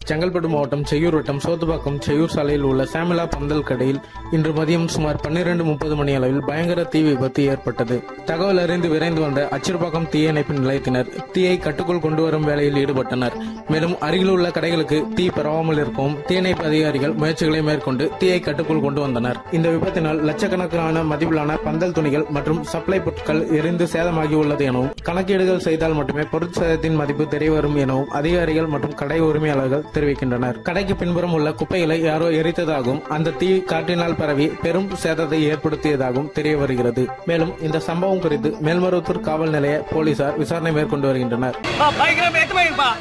செங்கல்பட்டு மாவட்டம் செய்யூர் வட்டம் சோத்துப்பாக்கம் செய்யூர் சாலையில் உள்ள சாமிலா பந்தல் கடையில் இன்று மதியம் சுமார் பன்னிரண்டு முப்பது மணி அளவில் பயங்கர தீ விபத்து ஏற்பட்டது தகவல் அறிந்து விரைந்து வந்த அச்சிறுபாக்கம் தீயணைப்பு நிலையத்தினர் தீயை கட்டுக்குள் கொண்டு வரும் வேலையில் ஈடுபட்டனர் மேலும் அருகில் உள்ள கடைகளுக்கு தீ பரவாமல் இருக்கவும் தீயணைப்பு அதிகாரிகள் முயற்சிகளை மேற்கொண்டு தீயை கட்டுக்குள் கொண்டு வந்தனர் இந்த விபத்தினால் லட்சக்கணக்கான மதிப்பிலான பந்தல் துணிகள் மற்றும் சப்ளை பொருட்கள் எரிந்து சேதமாகி உள்ளது எனவும் கணக்கீடுகள் செய்தால் மட்டுமே பொருட்சேதத்தின் மதிப்பு தெரியவரும் எனவும் அதிகாரிகள் மற்றும் கடை உரிமையாளர்கள் தெரிவிக்கின்றனர் கடைக்கு பின்புறம் உள்ள குப்பைகளை யாரோ எரித்ததாகவும் அந்த தீ காற்றினால் பரவி பெரும் சேதத்தை ஏற்படுத்தியதாகவும் தெரிய வருகிறது மேலும் இந்த சம்பவம் குறித்து மேல்மருவத்தூர் காவல் நிலைய போலீசார் விசாரணை மேற்கொண்டு வருகின்றனர் பயங்கரம் எட்டு பயங்கரப்பா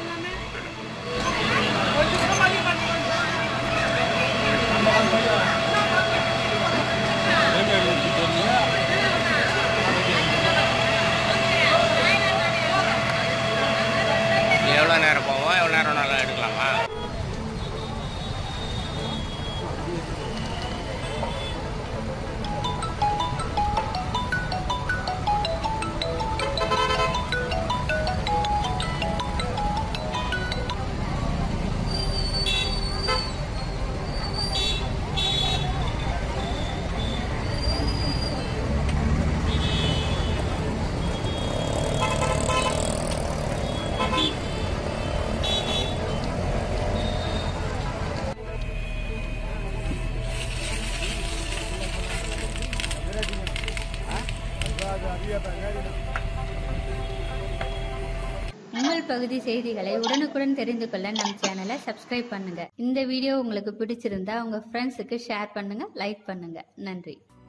எவ்வளோ நேரம் போவோம் எவ்வளோ நேரம் நல்லா எடுக்கலாமா உங்கள் பகுதி செய்திகளை உடனுக்குடன் தெரிந்து கொள்ள நம் சேனலை சப்ஸ்கிரைப் பண்ணுங்க இந்த வீடியோ உங்களுக்கு பிடிச்சிருந்தா உங்க ஃப்ரெண்ட்ஸுக்கு ஷேர் பண்ணுங்க லைக் பண்ணுங்க நன்றி